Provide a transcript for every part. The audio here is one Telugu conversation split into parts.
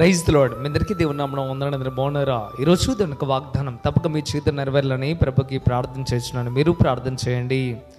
ప్రైజ్ లోడ్ మీ అందరికీ దేవుని నామం వందన అందరూ బాగున్నారా ఈరోజు దేవుని యొక్క వాగ్దానం తప్పక మీ జీవితం నెరవేరాలని ప్రభుకి ప్రార్థన చేస్తున్నాను మీరు ప్రార్థన చేయండి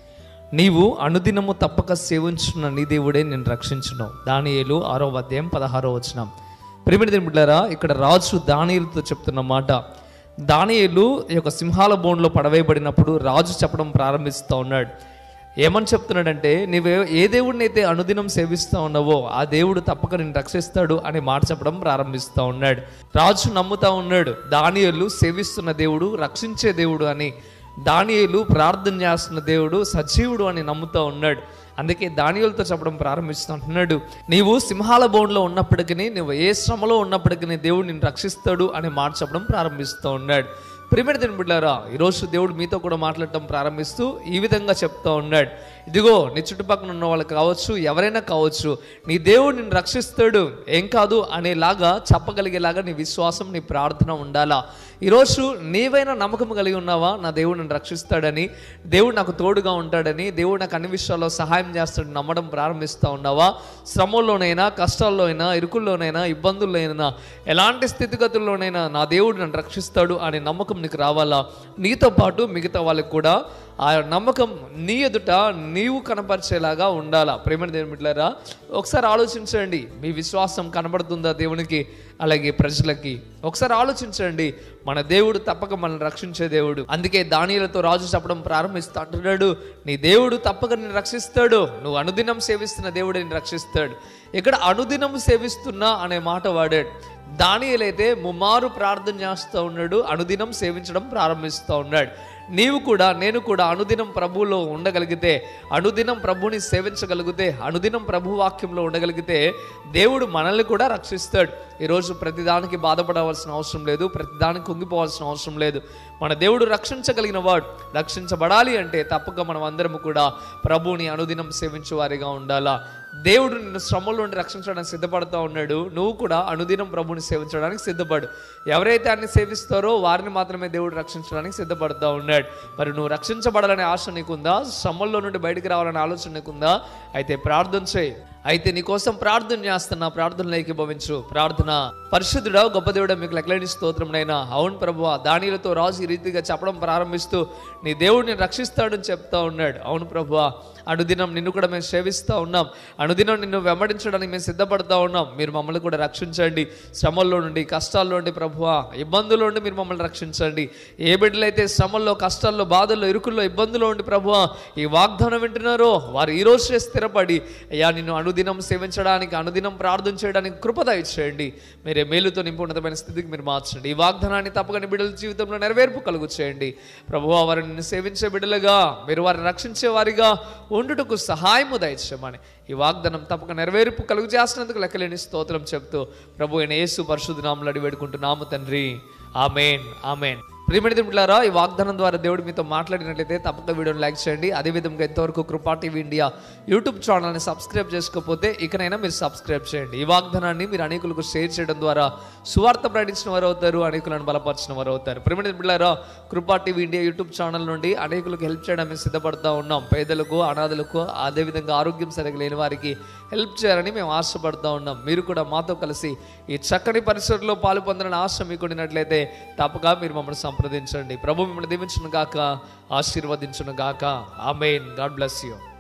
నీవు అనుదినము తప్పక సేవించున్న నీ దేవుడే నేను రక్షించును దానియేలు ఆరో అధ్యాయం పదహారో వచనం ప్రేమిడి బిడ్డారా ఇక్కడ రాజు దానియేలుతో చెప్తున్న మాట దానియేలు ఈ యొక్క సింహాల బోన్లో పడవేయబడినప్పుడు రాజు చెప్పడం ప్రారంభిస్తూ ఉన్నాడు ఏమని చెప్తున్నాడంటే నీవు ఏ దేవుడిని అయితే అనుదినం సేవిస్తూ ఉన్నావో ఆ దేవుడు తప్పక నేను రక్షిస్తాడు అనే మాట చెప్పడం ప్రారంభిస్తూ ఉన్నాడు రాజు నమ్ముతా ఉన్నాడు దానియలు సేవిస్తున్న దేవుడు రక్షించే దేవుడు అని దానియలు ప్రార్థన చేస్తున్న దేవుడు సజీవుడు అని నమ్ముతా ఉన్నాడు అందుకే దానియులతో చెప్పడం ప్రారంభిస్తుంటున్నాడు నీవు సింహాల బోన్లో ఉన్నప్పటికీ నువ్వు ఏ శ్రమలో ఉన్నప్పటికీ దేవుడు నిన్ను రక్షిస్తాడు అనే మాట చెప్పడం ప్రారంభిస్తూ ఉన్నాడు ప్రిమిడి తిని బిడ్డారా ఈరోజు దేవుడు మీతో కూడా మాట్లాడటం ప్రారంభిస్తూ ఈ విధంగా చెప్తా ఉన్నాడు ఇదిగో నీ చుట్టుపక్కల ఉన్న వాళ్ళు కావచ్చు ఎవరైనా కావచ్చు నీ దేవుడు నిన్ను రక్షిస్తాడు ఏం కాదు అనేలాగా చెప్పగలిగేలాగా నీ విశ్వాసం నీ ప్రార్థన ఉండాలా ఈరోజు నీవైనా నమ్మకం కలిగి ఉన్నావా నా దేవుడు నన్ను రక్షిస్తాడని దేవుడు నాకు తోడుగా ఉంటాడని దేవుడు నాకు అన్ని విషయాల్లో సహాయం చేస్తాడని నమ్మడం ప్రారంభిస్తూ ఉన్నావా శ్రమల్లోనైనా కష్టాల్లోనైనా ఇరుకుల్లోనైనా ఇబ్బందుల్లోనైనా ఎలాంటి స్థితిగతుల్లోనైనా నా దేవుడు నన్ను రక్షిస్తాడు అనే నమ్మకం నీకు రావాలా నీతో పాటు మిగతా వాళ్ళకి కూడా ఆ నమ్మకం నీ ఎదుట నీవు కనపరిచేలాగా ఉండాలా ప్రేమ దేవుని బిడ్డలారా ఒకసారి ఆలోచించండి మీ విశ్వాసం కనబడుతుందా దేవునికి అలాగే ప్రజలకి ఒకసారి ఆలోచించండి మన దేవుడు తప్పక మనల్ని రక్షించే దేవుడు అందుకే దానిలతో రాజు చెప్పడం ప్రారంభిస్తూ అంటున్నాడు నీ దేవుడు తప్పక నిన్ను రక్షిస్తాడు నువ్వు అనుదినం సేవిస్తున్న దేవుడు నిన్ను రక్షిస్తాడు ఇక్కడ అనుదినం సేవిస్తున్నా అనే మాట వాడాడు దానియలైతే ముమ్మారు ప్రార్థన చేస్తూ ఉన్నాడు అనుదినం సేవించడం ప్రారంభిస్తూ ఉన్నాడు నీవు కూడా నేను కూడా అనుదినం ప్రభువులో ఉండగలిగితే అనుదినం ప్రభుని సేవించగలిగితే అనుదినం ప్రభు వాక్యంలో ఉండగలిగితే దేవుడు మనల్ని కూడా రక్షిస్తాడు ఈరోజు ప్రతిదానికి బాధపడవలసిన అవసరం లేదు ప్రతిదానికి కుంగిపోవాల్సిన అవసరం లేదు మన దేవుడు రక్షించగలిగిన వాడు రక్షించబడాలి అంటే తప్పక మనం అందరం కూడా ప్రభువుని అనుదినం సేవించే వారిగా ఉండాలా దేవుడు నిన్ను శ్రమల నుండి రక్షించడానికి సిద్ధపడుతూ ఉన్నాడు నువ్వు కూడా అనుదినం ప్రభుని సేవించడానికి సిద్ధపడు ఎవరైతే అన్ని సేవిస్తారో వారిని మాత్రమే దేవుడు రక్షించడానికి సిద్ధపడుతూ ఉన్నాడు మరి నువ్వు రక్షించబడాలనే ఆశ నీకుందా శ్రమల్లో నుండి బయటికి రావాలనే ఆలోచన నీకుందా అయితే ప్రార్థన చేయి అయితే నీ కోసం ప్రార్థన చేస్తున్నా ప్రార్థనలో ఏకీభవించు ప్రార్థన పరిశుద్ధుడా గొప్ప దేవుడా మీకు లెక్కలేని స్తోత్రంనైనా అవును ప్రభు దానిలతో రాజు ఈ రీతిగా చెప్పడం ప్రారంభిస్తూ నీ దేవుడిని రక్షిస్తాడని చెప్తా ఉన్నాడు అవును ప్రభు అనుదినం నిన్ను కూడా మేము సేవిస్తూ ఉన్నాం అనుదినం నిన్ను వెంబడించడానికి మేము సిద్ధపడతా ఉన్నాం మీరు మమ్మల్ని కూడా రక్షించండి శ్రమల్లో నుండి కష్టాల్లో నుండి ప్రభువ ఇబ్బందుల్లో నుండి మీరు మమ్మల్ని రక్షించండి ఏ బిడ్డలైతే శ్రమల్లో కష్టాల్లో బాధల్లో ఇరుకుల్లో ఇబ్బందుల్లో ఉండి ప్రభువ ఈ వాగ్దానం వింటున్నారో వారు ఈ రోజే స్థిరపడి అయ్యా నిన్ను అనుదినం సేవించడానికి అనుదినం ప్రార్థన చేయడానికి కృపద ఇచ్చేయండి మీరే మేలుతో నింపు ఉన్నతమైన స్థితికి మీరు మార్చండి ఈ వాగ్దానాన్ని తప్పక నీ బిడ్డల జీవితంలో నెరవేర్పు కలుగు చేయండి ప్రభువ వారిని సేవించే బిడ్డలుగా మీరు వారిని రక్షించే వారిగా ఉండుటకు సహాయము దయచేయమని ఈ వాగ్దానం తప్పక నెరవేర్పు కలుగు చేసినందుకు లెక్కలేని స్తోత్రం చెప్తూ ప్రభు అయిన యేసు పరిశుద్ధ నామలు అడి వేడుకుంటున్నాము తండ్రి ఆమెన్ ఆమెన్ ప్రియమణి బిడ్డలారా ఈ వాగ్దానం ద్వారా దేవుడు మీతో మాట్లాడినట్లయితే తప్పక వీడియోని లైక్ చేయండి అదేవిధంగా ఎంతవరకు కృపా టీవీ ఇండియా యూట్యూబ్ ఛానల్ని సబ్స్క్రైబ్ చేసుకోకపోతే ఇకనైనా మీరు సబ్స్క్రైబ్ చేయండి ఈ వాగ్దానాన్ని మీరు అనేకులకు షేర్ చేయడం ద్వారా సువార్త ప్రకటించిన వారు అవుతారు అనేకులను బలపరిచిన వారు అవుతారు ప్రియమణి బిడ్డలారా కృపా టీవీ ఇండియా యూట్యూబ్ ఛానల్ నుండి అనేకులకు హెల్ప్ చేయడం మేము సిద్ధపడతా ఉన్నాం పేదలకు అనాథలకు అదేవిధంగా ఆరోగ్యం సరిగ్గా లేని వారికి హెల్ప్ చేయాలని మేము ఆశపడుతూ ఉన్నాం మీరు కూడా మాతో కలిసి ఈ చక్కని పరిసరలో పాలు పొందాలని ఆశ మీకు ఉండినట్లయితే తప్పగా మీరు మమ్మల్ని సంప్రదించండి ప్రభు మిమ్మల్ని దీవించును గాక ఆశీర్వదించును గాక ఆమెన్ గాడ్ బ్లెస్ యూ